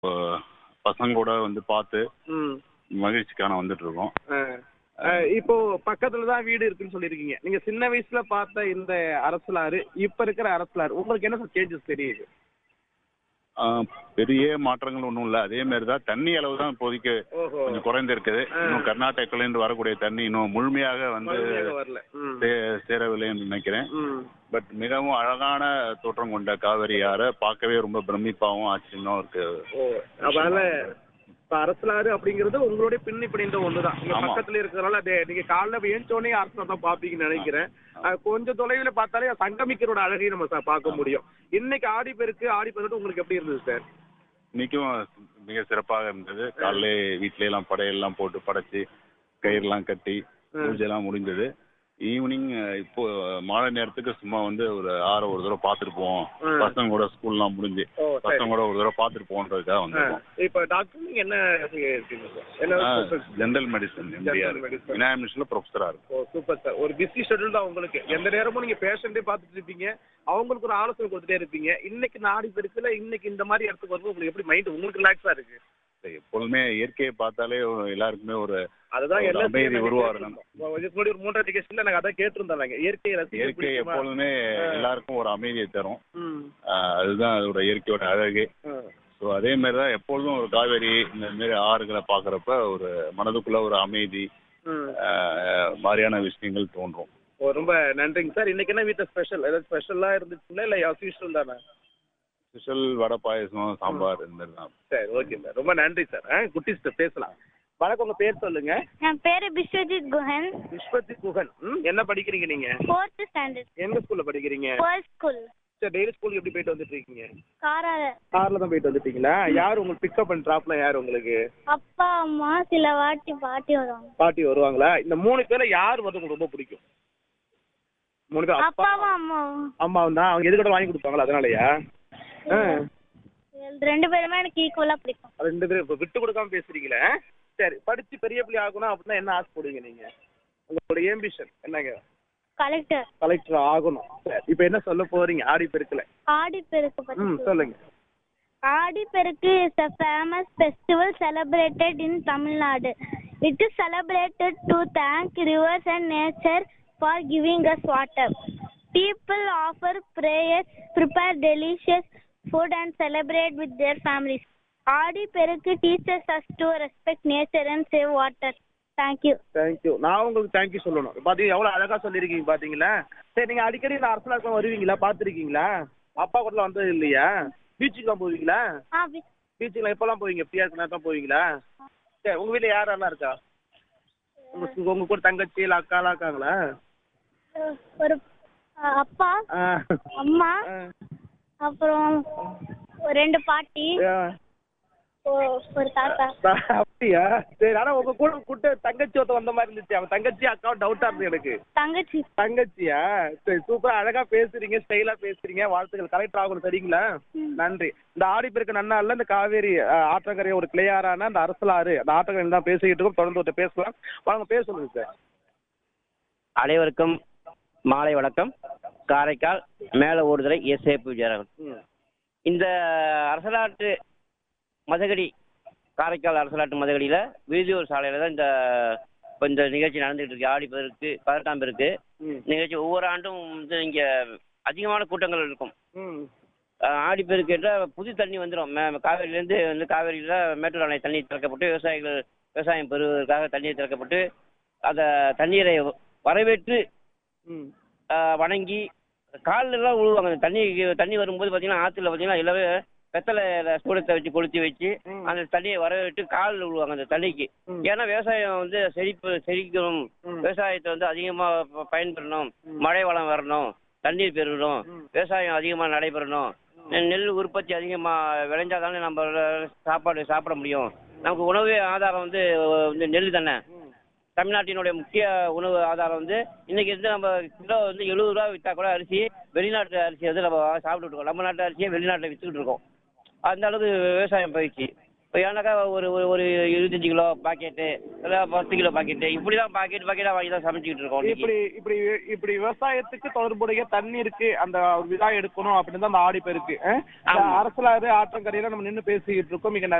பசங்க கூட வந்து பார்த்து ம் மகிழ்ச்சிக்கான வந்துட்டு இருக்கோம் ஆ. ஆ, இப்போ பக்கத்துல தான் வீடு இருக்குன்னு சொல்லியிருக்கீங்க நீங்க சின்ன வயசுல பார்த்த இந்த அரசலாறு இப்ப இருக்கிற அரசலாறு உங்களுக்கு என்ன சேஞ்சஸ் தெரியுது ஆஹ் பெரிய மாற்றங்கள் ஒன்றும் இல்லை அதே மாதிரி தான் தண்ணி அளவு தான் இப்போதைக்கு ஓஹோ கொஞ்சம் குறைந்து இருக்குது இன்னும் கர்நாடகாலேருந்து வரக்கூடிய தண்ணி இன்னும் முழுமையாக வந்து மறுபடியும் வரல ம். சே- சேரவில்லைன்னு நினைக்கிறேன் ம். பட் மிகவும் அழகான தோற்றம் கொண்ட காவிரி ஆறை பார்க்கவே ரொம்ப பிரமிப்பாகவும் ஆச்சரியமாகவும் இருக்கு ஓ அதனால இப்ப அரசலாறு அப்படிங்கிறது உங்களுடைய பின்னி பிணைந்த ஒண்ணுதான் நீங்க ஆமா. பக்கத்துல இருக்கிறனால அது நீங்க காலைல ஏஞ்சோடனே அரசலா தான் பாப்பீங்கன்னு நினைக்கிறேன் அது கொஞ்சம் தொலைவில் பார்த்தாலே சங்கமிக்கிறோட அழகையும் நம்ம ச- பார்க்க முடியும் இன்னைக்கு ஆடி பெருக்கு ஆடி பெருக்கு உங்களுக்கு எப்படி இருந்தது சார் இன்னைக்கும் மிக சிறப்பாக இருந்தது காலையிலே வீட்ல எல்லாம் படையெல்லாம் போட்டு படைச்சு கயிறுலாம் கட்டி பூஜை எல்லாம் முடிஞ்சது ஈவினிங் இப்போ மாலை நேரத்துக்கு சும்மா வந்து ஒரு ஆற ஒரு தடவை பார்த்துட்டு போவோம் ம். பசங்க கூட ஸ்கூல்லாம் முடிஞ்சு ஓ சரி பசங்க கூட ஒரு தடவை பார்த்துட்டு போன்றதுக்காக ஆ, வந்திருக்கோம் இப்ப டாக்டர் நீங்க என்ன இருக்கீங்க சார் என்ன special? ஜெனரல் மெடிசன் எம்டிஆர் General medicine. விநாயக மிஷன்ல ப்ரொஃபஸரா இருக்கு ஓ சூப்பர் சார் ஒரு பிஸி ஷெட்யூல் தான் உங்களுக்கு எந்த நேரமும் நீங்க பேஷண்டே பார்த்துட்டு இருப்பீங்க அவங்களுக்கு ஒரு ஆலோசனை கொடுத்துட்டே இருப்பீங்க இன்னைக்கு நாடி பெருக்குல இன்னைக்கு இந்த மாதிரி இடத்துக்கு வரும்போது உங்களுக்கு எப்படி மைண்ட் உங்களுக்கு ரிலாக்ஸா இருக்கு எப்பொழுதுமே இயற்கையை பார்த்தாலே ஒரு- எல்லாருக்குமே ஒரு அதுதான் ஒரு என்ன அமைதி செய்யணும் உருவாகணும். கேட்டிருந்தோம். இதுக்கு முன்னாடி ஒரு மூன்றாவது கேஸ்ல நாங்க அதான் கேட்டிருந்தாங்க இயற்கையை ரசிக்க இயற்கை பிடிக்குமா? எப்பொழுதுமே எல்லாருக்கும் ஒரு அமைதியை தரும் ம். ஆஹ் அதுதான் அதோட இயற்கையோட அழகு ஆ. ஸோ அதே மாதிரி தான் எப்பொழுதும் ஒரு காவேரி இந்த மாதிரி ஆறுகளை பார்க்குறப்ப ஒரு மனதுக்குள்ள ஒரு அமைதி ம். ஆஹ் மாதிரியான விஷயங்கள் தோன்றும் ஓ, ரொம்ப நன்றிங்க சார் இன்னைக்கு என்ன வீட்டுல ஸ்பெஷல் ஏதாவது ஸ்பெஷலா இருந்துச்சுங்களா இல்ல as usual தானே ஸ்பெஷல் வடை பாயசம் சாம்பார் இந்த மாதிரி தான் சரி ஓகே சார் ரொம்ப நன்றி சார் ஆ குட்டிஸ்ட்டு பேசலாம் வணக்கம் உங்க பேர் சொல்லுங்க என் பேரு பிஸ்வஜித் குஹன் விஸ்வதி குகன் ம் என்ன படிக்கிறீங்க நீங்க ஃபோர்த் ஸ்டாண்டர்ட் எந்த ஸ்கூல்ல படிக்கிறீங்க கேர்ள்ஸ் ஸ்கூல் சரி டெய்லி ஸ்கூலுக்கு எப்படி போயிட்டு வந்துட்டு இருக்கீங்க காரால கார்ல தான் போயிட்டு வந்துட்டீங்களா யார் உங்களுக்கு பிக்கப் அண்ட் ட்ராப்ல யார் உங்களுக்கு அப்பா அம்மா சில வாட்டி பாட்டி வருவாங்க பாட்டி வருவாங்களா இந்த மூணு பேர்ல யார் வந்து உங்களுக்கு ரொம்ப பிடிக்கும் மூணு பேர் அப்பா அப்பாவும் அம்மாவும் அம்மாவும் தான் அவங்க எது கூட வாங்கி கொடுப்பாங்களா அதனாலயா ஆ ரெண்டு பேருமே எனக்கு ஈக்குவலா பிடிக்கும் ரெண்டு பேரும் இப்போ விட்டு கொடுக்காம பேசுறீங்களே சரி படிச்சு பெரிய பிள்ளை ஆகணும் அப்படின்னா என்ன ஆசைப்படுவீங்க நீங்க உங்களோட ஏம்பிஷன் என்னங்க கலெக்டர் கலெக்டர் ஆகணும் சரி இப்போ என்ன சொல்ல போறீங்க ஆடி பெருக்கல ஆடி பெருக்கு பத்தி ம் சொல்லுங்க Aadi Perukku is a famous festival celebrated in Tamil Nadu. It is celebrated to thank rivers and nature for giving us water. People offer prayers, prepare delicious food and celebrate with their families. Adi Perukku teaches us to respect nature and save water. Thank you. Thank you நான் உங்களுக்கு thank you சொல்லணும் பாத்தீங்க எவ்வளவு அழகா சொல்லியிருக்கீங்க பாத்தீங்களா சரி நீங்க அடிக்கடி இந்த அரசலாக்கம் வருவீங்களா பாத்துருக்கீங்களா அப்பா கூட வந்தது இல்லையா பீச்சுக்குலாம் போவீங்களா ஆ வி- பீச்சுக்குலாம் எப்பெல்லாம் போவீங்க ஃப்ரீயா இருக்கிற தான் போவீங்களா சரி உங்க வீட்ல யாரெல்லாம் இருக்கா உங்க உங்க கூட தங்கச்சி இல்ல அக்காலாம் இருக்காங்களா ஒரு அ, அப்பா ஆ. அம்மா ஆ. அப்புறம் ஒரு ரெண்டு பாட்டி ஆ. ஒ- ஒரு தாத்தா அப்படியா சரி ஆனா உங்க கூட கூட்ட தங்கச்சி ஒருத்த வந்த மாதிரி இருந்துச்சு அவன் தங்கச்சி அக்காவும் டவுட்டா இருந்தது எனக்கு தங்கச்சி தங்கச்சியா சரி சூப்பரா அழகா பேசுறீங்க ஸ்டைலா பேசுறீங்க வாழ்த்துக்கள் கலெக்டர் ஆகணும் சரிங்களா நன்றி இந்த ஆடி பெருக்கு நன்னாள்ல இந்த காவேரி அஹ், ஆற்றங்கரை ஒரு கிளையாறான அந்த அரசலாறு அந்த ஆற்றங்கரையில் தான் பேசிக்கிட்டு இருக்கோம் தொடர்ந்து ஒருத்தர் பேசலாம் வாங்க பேச சொல்லுங்க சார் அனைவருக்கும் மாலை வணக்கம் காரைக்கால் மேல ஓடுதுறை எஸ்ஏபி விஜயராகவன் ம். இந்த அரசலாட்டு மதகடி காரைக்கால் அரசலாட்டு மதகடியில் வீதியூர் சாலையில் தான் இந்த இப்போ இந்த நிகழ்ச்சி நடந்துகிட்டு இருக்கு ஆடி பெருக்கு பதினெட்டாம் பெருக்கு ம். நிகழ்ச்சி ஒவ்வொரு ஆண்டும் வந்து இங்கே அதிகமான கூட்டங்கள் இருக்கும் ம். ஆஹ் ஆடி பெருக்கு என்றால் புது தண்ணி வந்துடும் மே காவேரியிலேருந்து வந்து காவேரியில் மேட்டூர் அணை தண்ணீர் திறக்கப்பட்டு விவசாயிகள் விவசாயம் பெறுவதற்காக தண்ணீர் திறக்கப்பட்டு அந்த தண்ணீரை வரவேற்று ம். ஆஹ் வணங்கி கால்ல எல்லாம் விழுவாங்க அந்த தண்ணி தண்ணி வரும்போது பார்த்தீங்கன்னா ஆற்றுல பார்த்தீங்கன்னா எல்லாமே வெத்தலை சூடத்தை வச்சு கொளுத்தி வச்சு ம். அந்த தண்ணியை வரவேற்று காலில் விழுவாங்க அந்த தண்ணிக்கு ம். ஏன்னா விவசாயம் வந்து செழிப்பு செழிக்கணும் ம். விவசாயத்தை வந்து அதிகமாக பயன்பெறணும் மழை வளம் வரணும் தண்ணீர் பெறணும் ம். விவசாயம் அதிகமாக நடைபெறணும் நெல் உற்பத்தி அதிகமாக விளைஞ்சாதானே நம்ம சாப்பாடு சாப்பிட முடியும் நமக்கு உணவு ஆதாரம் வந்து வந்து நெல் தானே தமிழ்நாட்டினுடைய முக்கிய உணவு ஆதாரம் வந்து இன்னைக்கு வந்து நம்ம கிலோ வந்து எழுபது ரூபா விற்றா கூட அரிசி வெளிநாட்டு அரிசி வந்து நம்ம சாப்பிட்டுட்டு இருக்கோம் நம்ம நாட்டு அரிசியை வெளிநாட்டில் விற்றுக்கிட்டு இருக்கோம் அந்த அளவுக்கு விவசாயம் போயிடுச்சு இப்போ ஏன்னாக்கா ஒரு ஒரு ஒரு இருபத்தஞ்சு கிலோ பாக்கெட்டு இல்லை பத்து கிலோ பாக்கெட்டு இப்படி தான் பாக்கெட் பாக்கெட்டாக வாங்கி தான் சமைச்சிக்கிட்டு இருக்கோம் இன்னைக்கு. இப்படி இப்படி இப்படி விவசாயத்துக்கு தொடர்புடைய தண்ணீருக்கு அந்த ஒரு விழா எடுக்கணும் அப்படின்னு தான் அந்த ஆடி பெருக்கு அஹ்? இந்த ஆமா. அரசலாறு ஆற்றங்கரையில நம்ம நின்னு பேசிக்கிட்டு இருக்கோம் இங்க